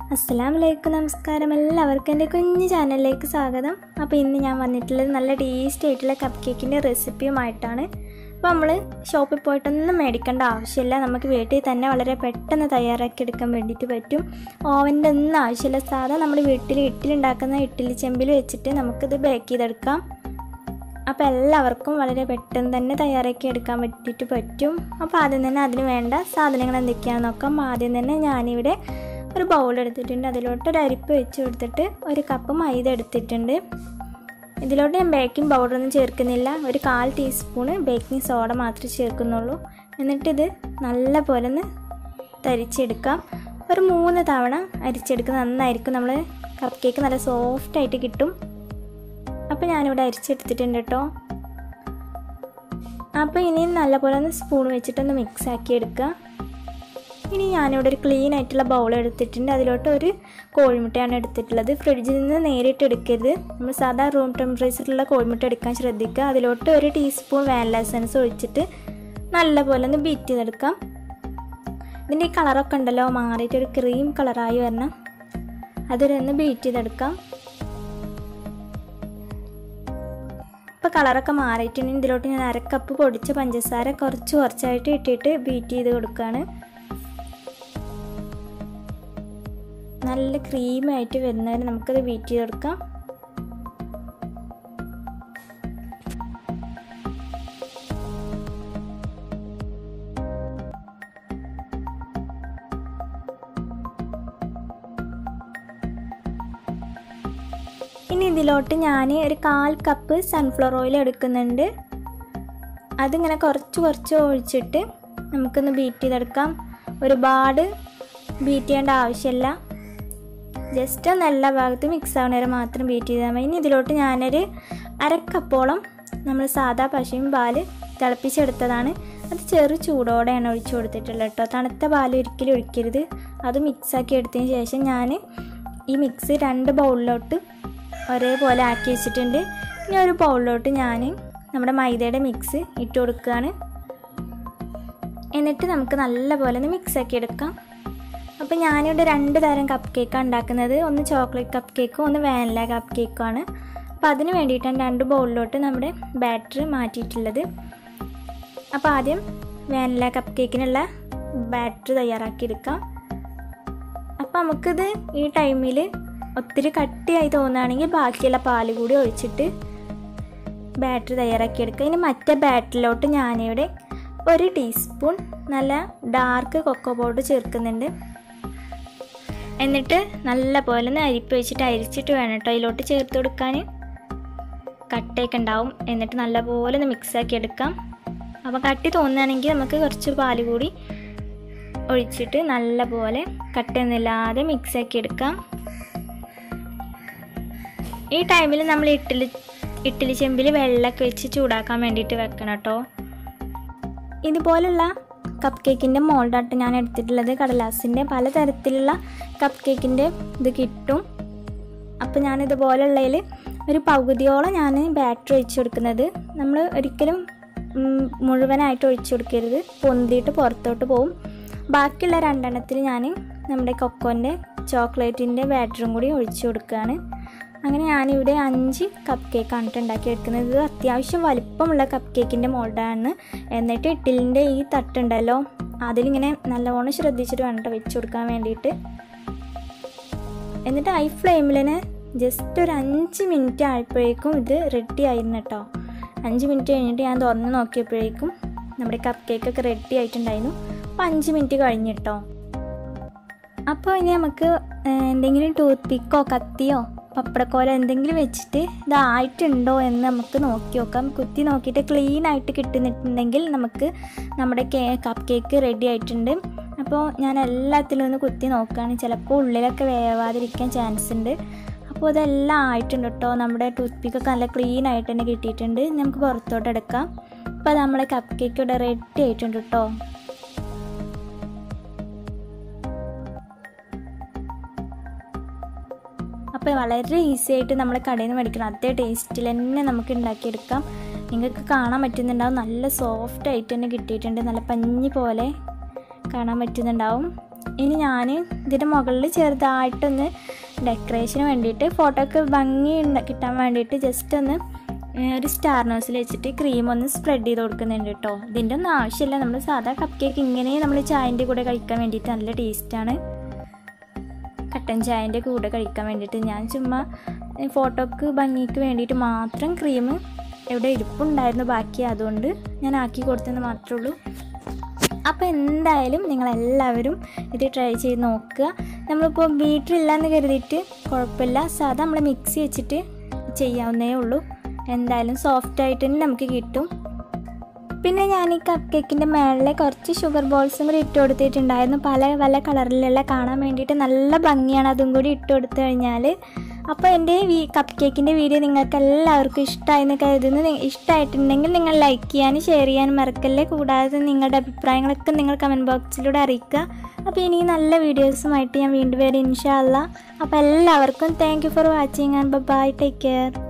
അസ്സലാമു അലൈക്കും നമസ്കാരം എല്ലാവർക്കും എൻ്റെ കുഞ്ഞു ചാനലിലേക്ക് സ്വാഗതം അപ്പോൾ ഇന്ന് ഞാൻ വന്നിട്ടുള്ളത് നല്ല ടേസ്റ്റി ആയിട്ടുള്ള കപ്പ് കേക്കിൻ്റെ റെസിപ്പിയുമായിട്ടാണ് അപ്പോൾ നമ്മൾ ഷോപ്പിൽ പോയിട്ടൊന്നും മേടിക്കേണ്ട ആവശ്യമില്ല നമുക്ക് വീട്ടിൽ തന്നെ വളരെ പെട്ടെന്ന് തയ്യാറാക്കി എടുക്കാൻ വേണ്ടിയിട്ട് പറ്റും ഓവൻ്റെ ഒന്നും ആവശ്യമില്ല സാധാ നമ്മൾ വീട്ടിൽ ഇഡ്ഡലിണ്ടാക്കുന്ന ഇഡ്ഡലി ചെമ്പിൽ വെച്ചിട്ട് നമുക്കിത് ബേക്ക് ചെയ്തെടുക്കാം അപ്പോൾ എല്ലാവർക്കും വളരെ പെട്ടെന്ന് തന്നെ തയ്യാറാക്കി എടുക്കാൻ പറ്റിയിട്ട് പറ്റും അപ്പോൾ ആദ്യം തന്നെ അതിന് വേണ്ട സാധനങ്ങൾ എന്തൊക്കെയാണെന്ന് നോക്കാം ആദ്യം തന്നെ ഞാനിവിടെ ഒരു ബൗൾ എടുത്തിട്ടുണ്ട് അതിലോട്ട് ഒരു അരിപ്പ് വെച്ച് കൊടുത്തിട്ട് ഒരു കപ്പ് മൈദ എടുത്തിട്ടുണ്ട് ഇതിലോട്ട് ഞാൻ ബേക്കിംഗ് പൗഡറൊന്നും ചേർക്കുന്നില്ല ഒരു കാൽ ടീസ്പൂണ് ബേക്കിംഗ് സോഡ മാത്രമേ ചേർക്കുന്നുള്ളൂ എന്നിട്ടിത് നല്ല പോലെ ഒന്ന് തരിച്ചെടുക്കാം ഒരു മൂന്ന് തവണ അരിച്ചെടുക്കുന്നത് നന്നായിരിക്കും നമ്മൾ കപ്പ് കേക്ക് നല്ല സോഫ്റ്റായിട്ട് കിട്ടും അപ്പോൾ ഞാനിവിടെ അരിച്ചെടുത്തിട്ടുണ്ട് കേട്ടോ അപ്പോൾ ഇനി നല്ലപോലെ ഒന്ന് സ്പൂൺ വെച്ചിട്ടൊന്ന് മിക്സ് ആക്കി എടുക്കുക ഇനി ഞാനിവിടെ ഒരു ക്ലീൻ ആയിട്ടുള്ള ബൗൾ എടുത്തിട്ടുണ്ട് അതിലോട്ട് ഒരു കോഴിമുട്ടയാണ് എടുത്തിട്ടുള്ളത് ഫ്രിഡ്ജിൽ നിന്ന് നേരിട്ട് എടുക്കരുത് നമ്മൾ സാധാ റൂം ടെമ്പറേച്ചറിലുള്ള കോഴിമുട്ട എടുക്കാൻ ശ്രദ്ധിക്കുക അതിലോട്ട് ഒരു ടീസ്പൂൺ വാനില എസൻസ് ഒഴിച്ചിട്ട് നല്ലപോലെ ഒന്ന് ബീറ്റ് ചെയ്തെടുക്കാം ഇതിൻ്റെ ഈ കളറൊക്കെ ഉണ്ടല്ലോ മാറിയിട്ട് ഒരു ക്രീം കളറായി വരണം അതൊരൊന്ന് ബീറ്റ് ചെയ്തെടുക്കാം ഇപ്പോൾ കളറൊക്കെ മാറിയിട്ടുണ്ടെങ്കിൽ ഇതിലോട്ട് ഞാൻ അരക്കപ്പ് പൊടിച്ച പഞ്ചസാര കുറച്ച് കുറച്ചായിട്ട് ഇട്ടിട്ട് ബീറ്റ് ചെയ്ത് കൊടുക്കുകയാണ് നല്ല ക്രീമായിട്ട് വരുന്നവരെ നമുക്കത് ബീറ്റ് ചെയ്ത് കൊടുക്കാം ഇനി ഇതിലോട്ട് ഞാൻ ഒരു കാൽ കപ്പ് സൺഫ്ലവർ ഓയിൽ എടുക്കുന്നുണ്ട് അതിങ്ങനെ കുറച്ച് കുറച്ച് ഒഴിച്ചിട്ട് നമുക്കൊന്ന് ബീറ്റ് ചെയ്തെടുക്കാം ഒരുപാട് ബീറ്റ് ചെയ്യേണ്ട ആവശ്യമില്ല ജസ്റ്റ് ഒന്ന് എല്ലാ ഭാഗത്തും മിക്സ് ആവുന്ന വരെ മാത്രം ബീറ്റ് ചെയ്താൽ മതി ഇനി ഇതിലോട്ട് ഞാനൊരു അരക്കപ്പോളം നമ്മൾ സാധാ പശുവും പാല് തിളപ്പിച്ചെടുത്തതാണ് അത് ചെറു ചൂടോടെയാണ് ഒഴിച്ചു കൊടുത്തിട്ടുള്ളത് കേട്ടോ തണുത്ത പാൽ ഒരിക്കലും ഒഴിക്കരുത് അത് മിക്സാക്കി എടുത്തതിന് ശേഷം ഞാൻ ഈ മിക്സ് രണ്ട് ബൗളിലോട്ട് ഒരേപോലെ ആക്കി വെച്ചിട്ടുണ്ട് ഇനി ഒരു ബൗളിലോട്ട് ഞാൻ നമ്മുടെ മൈദയുടെ മിക്സ് ഇട്ട് കൊടുക്കുകയാണ് എന്നിട്ട് നമുക്ക് നല്ലപോലെ ഒന്ന് മിക്സാക്കി എടുക്കാം അപ്പോൾ ഞാനിവിടെ രണ്ട് തരം കപ്പ് കേക്കാണ് ഉണ്ടാക്കുന്നത് ഒന്ന് ചോക്ലേറ്റ് കപ്പ് കേക്കും ഒന്ന് വാനില കപ്പ് കേക്കുമാണ് അപ്പോൾ അതിന് വേണ്ടിയിട്ടാണ് രണ്ട് ബൗളിലോട്ട് നമ്മുടെ ബാറ്റർ മാറ്റിയിട്ടുള്ളത് അപ്പോൾ ആദ്യം വാനില കപ്പ് കേക്കിനുള്ള ബാറ്റർ തയ്യാറാക്കിയെടുക്കാം അപ്പോൾ നമുക്കിത് ഈ ടൈമിൽ ഒത്തിരി കട്ടിയായി തോന്നുകയാണെങ്കിൽ ബാക്കിയുള്ള പാല് കൂടി ഒഴിച്ചിട്ട് ബാറ്റർ തയ്യാറാക്കിയെടുക്കുക ഇനി മറ്റേ ബാറ്ററിലോട്ട് ഞാനിവിടെ ഒരു ടീസ്പൂൺ നല്ല ഡാർക്ക് കൊക്കോ പൗഡർ ചേർക്കുന്നുണ്ട് എന്നിട്ട് നല്ല പോലെ ഒന്ന് അരിപ്പ് വെച്ചിട്ട് അരിച്ചിട്ട് വേണം കേട്ടോ അതിലോട്ട് ചേർത്ത് കൊടുക്കാൻ കട്ടയൊക്കെ ഉണ്ടാവും എന്നിട്ട് നല്ലപോലെ ഒന്ന് മിക്സാക്കി എടുക്കാം അപ്പോൾ കട്ടി തോന്നുകയാണെങ്കിൽ നമുക്ക് കുറച്ച് പാല് കൂടി ഒഴിച്ചിട്ട് നല്ല പോലെ കട്ടയൊന്നുമില്ലാതെ മിക്സാക്കി എടുക്കാം ഈ ടൈമിൽ നമ്മൾ ഇഡ്ഡലി ഇഡ്ഡലി ചെമ്പിൽ വെള്ളമൊക്കെ വെച്ച് ചൂടാക്കാൻ വേണ്ടിയിട്ട് വെക്കണം കേട്ടോ ഇതുപോലുള്ള കപ്പ് കേക്കിൻ്റെ മോൾഡായിട്ട് ഞാൻ എടുത്തിട്ടുള്ളത് കടലാസിൻ്റെ പലതരത്തിലുള്ള കപ്പ് കേക്കിൻ്റെ ഇത് കിട്ടും അപ്പോൾ ഞാൻ ഇതുപോലുള്ളതിൽ ഒരു പകുതിയോളം ഞാൻ ബാറ്റർ ഒഴിച്ചു കൊടുക്കുന്നത് നമ്മൾ ഒരിക്കലും മുഴുവനായിട്ട് ഒഴിച്ചു കൊടുക്കരുത് പൊന്തിയിട്ട് പുറത്തോട്ട് പോകും ബാക്കിയുള്ള രണ്ടെണ്ണത്തിൽ ഞാൻ നമ്മുടെ കൊക്കോൻ്റെ ചോക്ലേറ്റിൻ്റെ ബാറ്ററും കൂടി ഒഴിച്ചു കൊടുക്കുകയാണ് അങ്ങനെ ഞാനിവിടെ അഞ്ച് കപ്പ് കേക്കാണ് ഉണ്ടാക്കി എടുക്കുന്നത് ഇത് അത്യാവശ്യം വലിപ്പമുള്ള കപ്പ് കേക്കിൻ്റെ മോൾഡാണ് എന്നിട്ട് ഇട്ടിലിൻ്റെ ഈ തട്ടുണ്ടല്ലോ അതിലിങ്ങനെ നല്ലവണ്ണം ശ്രദ്ധിച്ചിട്ട് വേണം കേട്ടോ വെച്ച് കൊടുക്കാൻ വേണ്ടിയിട്ട് എന്നിട്ട് ഹൈ ഫ്ലെയിമിൽ തന്നെ ജസ്റ്റ് ഒരു അഞ്ച് മിനിറ്റ് ആയപ്പോഴേക്കും ഇത് റെഡി ആയിരുന്നു കേട്ടോ അഞ്ച് മിനിറ്റ് കഴിഞ്ഞിട്ട് ഞാൻ തുറന്ന് നോക്കിയപ്പോഴേക്കും നമ്മുടെ കപ്പ് കേക്കൊക്കെ റെഡി ആയിട്ടുണ്ടായിരുന്നു അപ്പോൾ അഞ്ച് മിനിറ്റ് കഴിഞ്ഞിട്ടോ അപ്പോൾ ഇനി നമുക്ക് എന്തെങ്കിലും ടൂത്ത് പിക്കോ കത്തിയോ പപ്പടക്കോല എന്തെങ്കിലും വെച്ചിട്ട് ഇതായിട്ടുണ്ടോ എന്ന് നമുക്ക് നോക്കി നോക്കാം കുത്തി നോക്കിയിട്ട് ക്ലീൻ ആയിട്ട് കിട്ടുന്നുണ്ടെങ്കിൽ നമുക്ക് നമ്മുടെ കേ കപ്പ് കേക്ക് റെഡി ആയിട്ടുണ്ട് അപ്പോൾ ഞാൻ എല്ലാത്തിലും ഒന്ന് കുത്തി നോക്കുകയാണ് ചിലപ്പോൾ ഉള്ളിലൊക്കെ വേവാതിരിക്കാൻ ചാൻസ് ഉണ്ട് അപ്പോൾ ഇതെല്ലാം ആയിട്ടുണ്ട് കേട്ടോ നമ്മുടെ ടൂത്ത് പിക്കൊക്കെ നല്ല ക്ലീൻ ആയിട്ട് തന്നെ കിട്ടിയിട്ടുണ്ട് നമുക്ക് പുറത്തോട്ട് എടുക്കാം അപ്പോൾ നമ്മുടെ കപ്പ് കേക്ക് ഇവിടെ റെഡി ആയിട്ടുണ്ട് കേട്ടോ അപ്പോൾ വളരെ ഈസി ആയിട്ട് നമ്മൾ കടയിൽ നിന്ന് മേടിക്കണം അതേ ടേസ്റ്റിൽ തന്നെ നമുക്ക് ഉണ്ടാക്കിയെടുക്കാം നിങ്ങൾക്ക് കാണാൻ പറ്റുന്നുണ്ടാവും നല്ല സോഫ്റ്റ് ആയിട്ട് തന്നെ കിട്ടിയിട്ടുണ്ട് നല്ല പഞ്ഞി പോലെ കാണാൻ പറ്റുന്നുണ്ടാവും ഇനി ഞാൻ ഇതിൻ്റെ മുകളിൽ ചെറുതായിട്ടൊന്ന് ഡെക്കറേഷന് വേണ്ടിയിട്ട് ഫോട്ടോക്ക് ഭംഗി ഉണ്ട- കിട്ടാൻ വേണ്ടിയിട്ട് ജസ്റ്റ് ഒന്ന് ഏഹ്, ഒരു സ്റ്റാർ നോസിൽ വെച്ചിട്ട് ക്രീം ഒന്ന് സ്പ്രെഡ് ചെയ്ത് കൊടുക്കുന്നുണ്ട് കേട്ടോ ഇതിൻ്റെ ഒന്നും ആവശ്യമില്ല നമ്മൾ സാധാ കപ്പ് കേക്ക് ഇങ്ങനെ നമ്മൾ ചായൻ്റെ കൂടെ കഴിക്കാൻ വേണ്ടിയിട്ട് നല്ല ടേസ്റ്റാണ് കട്ടൻ ചായൻ്റെ കൂടെ കഴിക്കാൻ വേണ്ടിയിട്ട് ഞാൻ ചുമ്മാ ഏ, ഫോട്ടോക്ക് ഭംഗിക്ക് വേണ്ടിയിട്ട് മാത്രം ക്രീം എവിടെ ഇരിപ്പുണ്ടായിരുന്നു ബാക്കി അതുകൊണ്ട് ഞാൻ ആക്കി കൊടുത്തെന്ന് മാത്രമേ ഉള്ളൂ അപ്പോൾ എന്തായാലും നിങ്ങളെല്ലാവരും ഇത് ട്രൈ ചെയ്ത് നോക്കുക നമ്മളിപ്പോൾ ബീറ്ററില്ല എന്ന് കരുതിയിട്ട് കുഴപ്പമില്ല സാധാ നമ്മൾ മിക്സി വെച്ചിട്ട് ചെയ്യാവുന്നേ ഉള്ളൂ എന്തായാലും സോഫ്റ്റ് ആയിട്ട് തന്നെ നമുക്ക് കിട്ടും പിന്നെ ഞാൻ ഈ കപ്പ് കേക്കിൻ്റെ മേളിൽ കുറച്ച് ഷുഗർ ബോൾസും കൂടി ഇട്ട് കൊടുത്തിട്ടുണ്ടായിരുന്നു പല പല കളറിലുള്ള കാണാൻ വേണ്ടിയിട്ട് നല്ല ഭംഗിയാണ് അതും കൂടി ഇട്ട് കൊടുത്തു കഴിഞ്ഞാൽ അപ്പോൾ എൻ്റെ ഈ കപ്പ് കേക്കിൻ്റെ വീഡിയോ നിങ്ങൾക്ക് എല്ലാവർക്കും ഇഷ്ടമായെന്ന് കരുതുന്നു നി- ഇഷ്ടമായിട്ടുണ്ടെങ്കിൽ നിങ്ങൾ ലൈക്ക് ചെയ്യാനും ഷെയർ ചെയ്യാനും മറക്കല്ലേ കൂടാതെ നിങ്ങളുടെ അഭിപ്രായങ്ങളൊക്കെ നിങ്ങൾ കമൻറ്റ് ബോക്സിലൂടെ അറിയിക്കുക അപ്പോൾ ഇനി നല്ല വീഡിയോസുമായിട്ട് ഞാൻ വീണ്ടും വരും ഇൻഷാല്ല അപ്പോൾ എല്ലാവർക്കും thank you for watching and bye take care